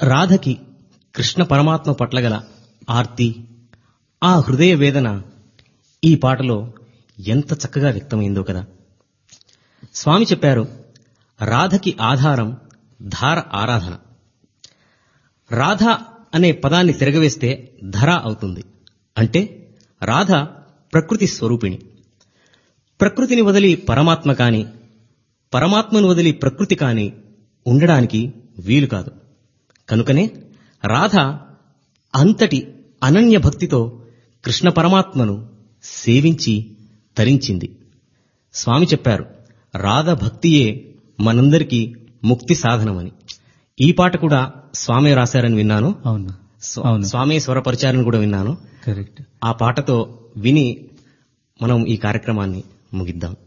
రాధకి కృష్ణ పరమాత్మ పట్ల గల ఆర్తి ఆ హృదయ వేదన ఈ పాటలో ఎంత చక్కగా వ్యక్తమైందో కదా స్వామి చెప్పారు రాధకి ఆధారం ధార ఆరాధన రాధ అనే పదాన్ని తిరగవేస్తే ధర అవుతుంది అంటే రాధ ప్రకృతి స్వరూపిణి ప్రకృతిని వదిలి పరమాత్మ కాని పరమాత్మను వదిలి ప్రకృతి కాని ఉండడానికి వీలు కాదు కనుకనే రాధ అంతటి అనన్య భక్తితో కృష్ణ పరమాత్మను సేవించి తరించింది స్వామి చెప్పారు రాధ భక్తియే మనందరికీ ముక్తి సాధనమని ఈ పాట కూడా స్వామి రాశారని విన్నాను అవును స్వ- అవును. స్వామి స్వరపరిచారని కూడా విన్నాను కరెక్ట్ ఆ పాటతో విని మనం ఈ కార్యక్రమాన్ని ముగిద్దాం